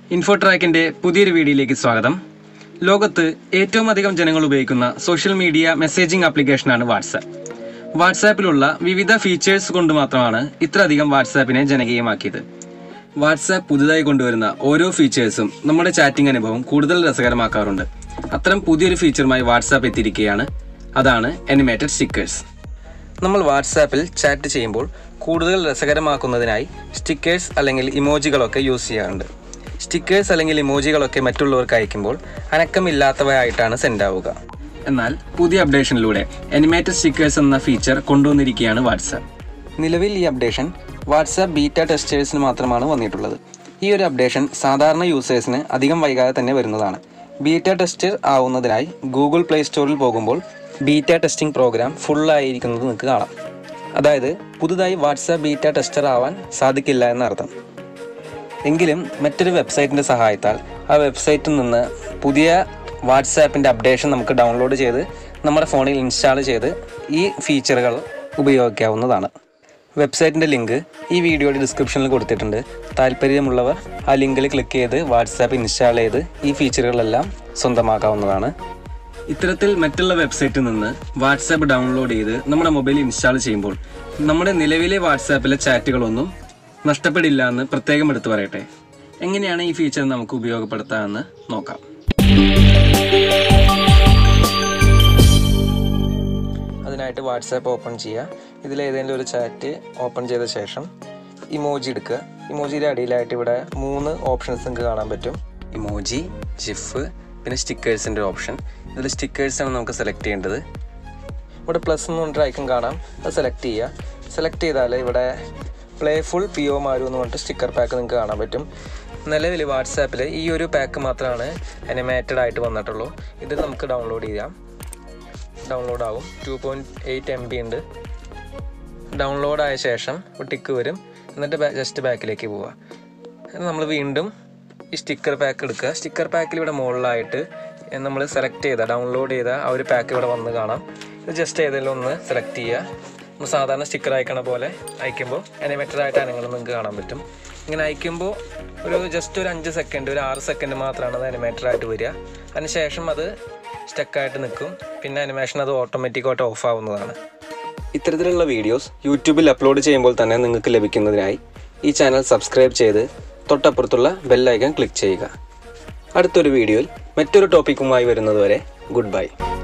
ഇൻഫോട്രാക്കിന്റെ പുതിയൊരു വീഡിയോയിലേക്ക് സ്വാഗതം ലോകത്ത് ഏറ്റവും അധികം ജനങ്ങൾ ഉപയോഗിക്കുന്ന സോഷ്യൽ മീഡിയ മെസ്സേജിംഗ് ആപ്ലിക്കേഷനാണ് വാട്സാപ്പ് വാട്സാപ്പിലുള്ള വിവിധ ഫീച്ചേഴ്സ് കൊണ്ട് മാത്രമാണ് ഇത്രയധികം വാട്സാപ്പിനെ ജനകീയമാക്കിയത് വാട്സാപ്പ് പുതുതായി കൊണ്ടുവരുന്ന ഓരോ ഫീച്ചേഴ്സും നമ്മുടെ ചാറ്റിംഗ് അനുഭവം കൂടുതൽ രസകരമാക്കാറുണ്ട് അത്തരം പുതിയൊരു ഫീച്ചറുമായി വാട്സാപ്പ് എത്തിയിരിക്കുകയാണ് അതാണ് അനിമേറ്റഡ് സ്റ്റിക്കേഴ്സ് നമ്മൾ വാട്സാപ്പിൽ ചാറ്റ് ചെയ്യുമ്പോൾ കൂടുതൽ രസകരമാക്കുന്നതിനായി സ്റ്റിക്കേഴ്സ് അല്ലെങ്കിൽ ഇമോജികളൊക്കെ യൂസ് ചെയ്യാറുണ്ട് സ്റ്റിക്കേഴ്സ് അല്ലെങ്കിൽ ഇമോജികളൊക്കെ മറ്റുള്ളവർക്ക് അയക്കുമ്പോൾ അനക്കമില്ലാത്തവയായിട്ടാണ് സെൻഡ് ആവുക എന്നാൽ പുതിയ അപ്ഡേഷനിലൂടെ അനിമേറ്റഡ് സ്റ്റിക്കേഴ്സ് എന്ന ഫീച്ചർ കൊണ്ടുവന്നിരിക്കുകയാണ് വാട്സാപ്പ് നിലവിൽ ഈ അപ്ഡേഷൻ വാട്സാപ്പ് ബീറ്റ ടെസ്റ്റേഴ്സിന് മാത്രമാണ് വന്നിട്ടുള്ളത് ഈ ഒരു അപ്ഡേഷൻ സാധാരണ യൂസേഴ്സിന് അധികം വൈകാതെ തന്നെ വരുന്നതാണ് ബീറ്റ ടെസ്റ്റർ ആവുന്നതിനായി ഗൂഗിൾ പ്ലേ സ്റ്റോറിൽ പോകുമ്പോൾ ബീറ്റ ടെസ്റ്റിംഗ് പ്രോഗ്രാം ഫുള്ളായിരിക്കുന്നത് നിങ്ങൾക്ക് കാണാം അതായത് പുതുതായി വാട്സാപ്പ് ബീറ്റ ടെസ്റ്റർ ആവാൻ സാധിക്കില്ല എന്നർത്ഥം എങ്കിലും മറ്റൊരു വെബ്സൈറ്റിൻ്റെ സഹായത്താൽ ആ വെബ്സൈറ്റിൽ നിന്ന് പുതിയ വാട്സാപ്പിൻ്റെ അപ്ഡേഷൻ നമുക്ക് ഡൗൺലോഡ് ചെയ്ത് നമ്മുടെ ഫോണിൽ ഇൻസ്റ്റാൾ ചെയ്ത് ഈ ഫീച്ചറുകൾ ഉപയോഗിക്കാവുന്നതാണ് വെബ്സൈറ്റിൻ്റെ ലിങ്ക് ഈ വീഡിയോയുടെ ഡിസ്ക്രിപ്ഷനിൽ കൊടുത്തിട്ടുണ്ട് താല്പര്യമുള്ളവർ ആ ലിങ്കിൽ ക്ലിക്ക് ചെയ്ത് വാട്സാപ്പ് ഇൻസ്റ്റാൾ ചെയ്ത് ഈ ഫീച്ചറുകളെല്ലാം സ്വന്തമാക്കാവുന്നതാണ് ഇത്തരത്തിൽ മറ്റുള്ള വെബ്സൈറ്റിൽ നിന്ന് വാട്സാപ്പ് ഡൗൺലോഡ് ചെയ്ത് നമ്മുടെ മൊബൈലിൽ ഇൻസ്റ്റാൾ ചെയ്യുമ്പോൾ നമ്മുടെ നിലവിലെ വാട്സാപ്പിലെ ചാറ്റുകളൊന്നും നഷ്ടപ്പെടില്ല എന്ന് പ്രത്യേകം എടുത്തു പറയട്ടെ എങ്ങനെയാണ് ഈ ഫീച്ചർ നമുക്ക് ഉപയോഗപ്പെടുത്താമെന്ന് നോക്കാം അതിനായിട്ട് വാട്സാപ്പ് ഓപ്പൺ ചെയ്യുക ഇതിൽ ഏതെങ്കിലും ഒരു ചാറ്റ് ഓപ്പൺ ചെയ്ത ശേഷം ഇമോജി എടുക്കുക ഇമോജിയുടെ അടിയിലായിട്ട് ഇവിടെ മൂന്ന് ഓപ്ഷൻസ് നിങ്ങൾക്ക് കാണാൻ പറ്റും ഇമോജി ജിഫ് പിന്നെ സ്റ്റിക്കേഴ്സിൻ്റെ ഓപ്ഷൻ ഇതിൽ സ്റ്റിക്കേഴ്സാണ് നമുക്ക് സെലക്ട് ചെയ്യേണ്ടത് ഇവിടെ പ്ലസ് എന്ന് പറഞ്ഞിട്ട് ഐക്കൺ കാണാം അത് സെലക്ട് ചെയ്യുക സെലക്ട് ചെയ്താൽ ഇവിടെ പ്ലേഫുൾ പി ഒ മാരു എന്ന് പറഞ്ഞിട്ട് സ്റ്റിക്കർ പാക്ക് നിങ്ങൾക്ക് കാണാൻ പറ്റും നിലവിൽ വാട്സാപ്പിൽ ഈ ഒരു പാക്ക് മാത്രമാണ് അനിമേറ്റഡ് ആയിട്ട് വന്നിട്ടുള്ളൂ ഇത് നമുക്ക് ഡൗൺലോഡ് ചെയ്യാം ഡൗൺലോഡ് ആവും ടു പോയിൻറ്റ് എയ്റ്റ് എം ബി ഉണ്ട് ഡൗൺലോഡ് ആയ ശേഷം ഒരു ടിക്ക് വരും എന്നിട്ട് ജസ്റ്റ് ബാക്കിലേക്ക് പോവുക നമ്മൾ വീണ്ടും ഈ സ്റ്റിക്കർ പാക്ക് എടുക്കുക സ്റ്റിക്കർ പാക്കിൽ ഇവിടെ മുകളിലായിട്ട് നമ്മൾ സെലക്ട് ചെയ്ത ഡൗൺലോഡ് ചെയ്ത ആ ഒരു പാക്ക് ഇവിടെ വന്ന് കാണാം ഇത് ജസ്റ്റ് ഏതെങ്കിലും ഒന്ന് സെലക്ട് ചെയ്യുക നമ്മൾ സാധാരണ സ്റ്റിക്കർ അയക്കണ പോലെ അയക്കുമ്പോൾ അനിമേറ്റഡ് ആയിട്ട് അനങ്ങൾ നിങ്ങൾക്ക് കാണാൻ പറ്റും ഇങ്ങനെ അയക്കുമ്പോൾ ഒരു ജസ്റ്റ് ഒരു അഞ്ച് സെക്കൻഡ് ഒരു ആറ് സെക്കൻഡ് മാത്രമാണ് അത് അനിമേറ്റഡ് ആയിട്ട് വരിക അതിനുശേഷം അത് സ്റ്റക്കായിട്ട് നിൽക്കും പിന്നെ അനിമേഷൻ അത് ഓട്ടോമാറ്റിക്കായിട്ട് ഓഫ് ആവുന്നതാണ് ഇത്തരത്തിലുള്ള വീഡിയോസ് യൂട്യൂബിൽ അപ്ലോഡ് ചെയ്യുമ്പോൾ തന്നെ നിങ്ങൾക്ക് ലഭിക്കുന്നതിനായി ഈ ചാനൽ സബ്സ്ക്രൈബ് ചെയ്ത് തൊട്ടപ്പുറത്തുള്ള ബെല്ലൈക്കൺ ക്ലിക്ക് ചെയ്യുക അടുത്തൊരു വീഡിയോയിൽ മറ്റൊരു ടോപ്പിക്കുമായി വരുന്നതുവരെ ഗുഡ് ബൈ